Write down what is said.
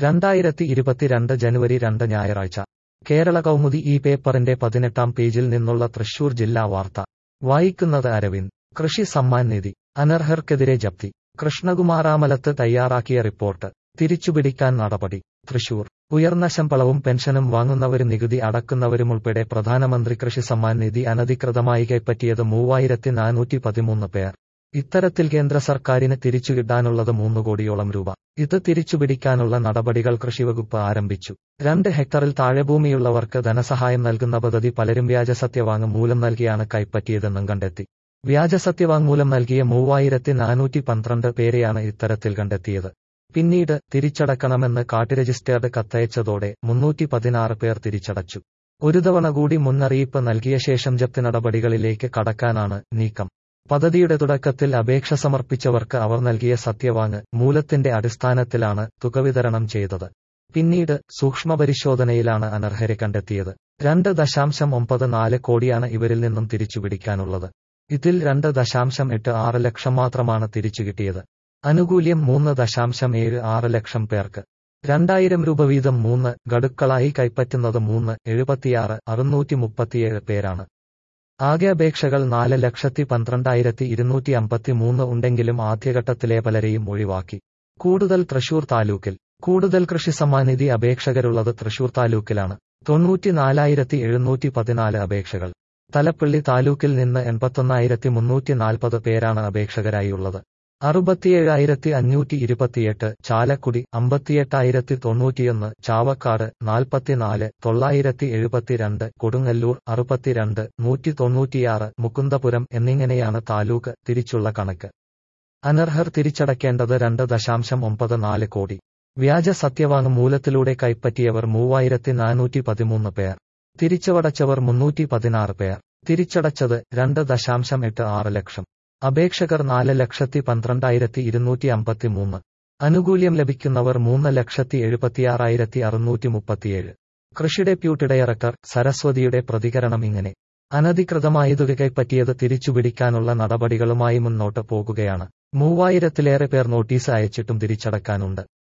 രണ്ടായിരത്തി ഇരുപത്തിരണ്ട് ജനുവരി രണ്ട് ഞായറാഴ്ച കേരള കൗമുദി ഈ പേപ്പറിന്റെ പതിനെട്ടാം പേജിൽ നിന്നുള്ള തൃശൂർ ജില്ലാ വാർത്ത വായിക്കുന്നത് അരവിന്ദ് കൃഷി സമ്മാൻ നിധി അനർഹർക്കെതിരെ ജപ്തി കൃഷ്ണകുമാറാമലത്ത് തയ്യാറാക്കിയ റിപ്പോർട്ട് തിരിച്ചുപിടിക്കാൻ നടപടി തൃശൂർ ഉയർന്ന ശമ്പളവും പെൻഷനും വാങ്ങുന്നവരും നികുതി അടക്കുന്നവരുമുൾപ്പെടെ പ്രധാനമന്ത്രി കൃഷി സമ്മാൻ നിധി അനധികൃതമായി കൈപ്പറ്റിയത് മൂവായിരത്തി നാനൂറ്റി പതിമൂന്ന് പേർ ഇത്തരത്തിൽ കേന്ദ്ര സർക്കാരിന് തിരിച്ചുകിട്ടാനുള്ളത് മൂന്ന് കോടിയോളം രൂപ ഇത് തിരിച്ചുപിടിക്കാനുള്ള നടപടികൾ കൃഷിവകുപ്പ് ആരംഭിച്ചു രണ്ട് ഹെക്ടറിൽ താഴെ ഭൂമിയുള്ളവർക്ക് ധനസഹായം നൽകുന്ന പദ്ധതി പലരും വ്യാജസത്യവാങ്മൂലം നൽകിയാണ് കൈപ്പറ്റിയതെന്നും കണ്ടെത്തി വ്യാജസത്യവാങ്മൂലം നൽകിയ മൂവായിരത്തി നാനൂറ്റി പന്ത്രണ്ട് പേരെയാണ് ഇത്തരത്തിൽ കണ്ടെത്തിയത് പിന്നീട് തിരിച്ചടക്കണമെന്ന് കാട്ടി രജിസ്റ്റേർഡ് കത്തയച്ചതോടെ മുന്നൂറ്റി പതിനാറ് പേർ തിരിച്ചടച്ചു ഒരു തവണ കൂടി മുന്നറിയിപ്പ് നൽകിയ ശേഷം ജപ്തി നടപടികളിലേക്ക് കടക്കാനാണ് നീക്കം പദ്ധതിയുടെ തുടക്കത്തിൽ അപേക്ഷ സമർപ്പിച്ചവർക്ക് അവർ നൽകിയ സത്യവാങ് മൂലത്തിന്റെ അടിസ്ഥാനത്തിലാണ് തുക വിതരണം ചെയ്തത് പിന്നീട് സൂക്ഷ്മപരിശോധനയിലാണ് അനർഹരെ കണ്ടെത്തിയത് രണ്ട് ദശാംശം ഒമ്പത് നാല് കോടിയാണ് ഇവരിൽ നിന്നും തിരിച്ചുപിടിക്കാനുള്ളത് ഇതിൽ രണ്ട് ദശാംശം എട്ട് ആറ് ലക്ഷം മാത്രമാണ് തിരിച്ചുകിട്ടിയത് അനുകൂല്യം മൂന്ന് ദശാംശം ഏഴ് ആറ് ലക്ഷം പേർക്ക് രണ്ടായിരം രൂപ വീതം മൂന്ന് ഗഡുക്കളായി കൈപ്പറ്റുന്നത് മൂന്ന് എഴുപത്തിയാറ് അറുന്നൂറ്റി മുപ്പത്തിയേഴ് പേരാണ് ആകെ അപേക്ഷകൾ നാല് ലക്ഷത്തി പന്ത്രണ്ടായിരത്തി ഇരുന്നൂറ്റി അമ്പത്തി മൂന്ന് ഉണ്ടെങ്കിലും ആദ്യഘട്ടത്തിലെ പലരെയും ഒഴിവാക്കി കൂടുതൽ തൃശൂർ താലൂക്കിൽ കൂടുതൽ കൃഷി സമ്മാനിധി അപേക്ഷകരുള്ളത് തൃശൂർ താലൂക്കിലാണ് തൊണ്ണൂറ്റിനാലായിരത്തി എഴുന്നൂറ്റി പതിനാല് അപേക്ഷകൾ തലപ്പള്ളി താലൂക്കിൽ നിന്ന് എൺപത്തൊന്നായിരത്തി മുന്നൂറ്റി നാൽപ്പത് പേരാണ് അപേക്ഷകരായുള്ളത് അറുപത്തിയേഴായിരത്തി അഞ്ഞൂറ്റി ഇരുപത്തിയെട്ട് ചാലക്കുടി അമ്പത്തിയെട്ടായിരത്തി തൊണ്ണൂറ്റിയൊന്ന് ചാവക്കാട് നാൽപ്പത്തിനാല് തൊള്ളായിരത്തി എഴുപത്തിരണ്ട് കൊടുങ്ങല്ലൂർ അറുപത്തിരണ്ട് നൂറ്റി തൊണ്ണൂറ്റിയാറ് മുകുന്ദപുരം എന്നിങ്ങനെയാണ് താലൂക്ക് തിരിച്ചുള്ള കണക്ക് അനർഹർ തിരിച്ചടക്കേണ്ടത് രണ്ട് ദശാംശം ഒമ്പത് നാല് കോടി വ്യാജ സത്യവാങ് മൂലത്തിലൂടെ കൈപ്പറ്റിയവർ മൂവായിരത്തി നാനൂറ്റി പതിമൂന്ന് പേർ തിരിച്ചടച്ചവർ മുന്നൂറ്റി പതിനാറ് പേർ തിരിച്ചടച്ചത് രണ്ട് ദശാംശം എട്ട് ആറ് ലക്ഷം അപേക്ഷകർ നാല് ലക്ഷത്തി പന്ത്രണ്ടായിരത്തി ഇരുന്നൂറ്റി അമ്പത്തി മൂന്ന് അനുകൂല്യം ലഭിക്കുന്നവർ മൂന്ന് ലക്ഷത്തി എഴുപത്തിയാറായിരത്തി അറുന്നൂറ്റി മുപ്പത്തിയേഴ് കൃഷി ഡെപ്യൂട്ടി ഡയറക്ടർ സരസ്വതിയുടെ പ്രതികരണം ഇങ്ങനെ അനധികൃതമായി തുക കൈപ്പറ്റിയത് തിരിച്ചുപിടിക്കാനുള്ള നടപടികളുമായി മുന്നോട്ട് പോകുകയാണ് മൂവായിരത്തിലേറെ പേർ നോട്ടീസ് അയച്ചിട്ടും തിരിച്ചടക്കാനുണ്ട്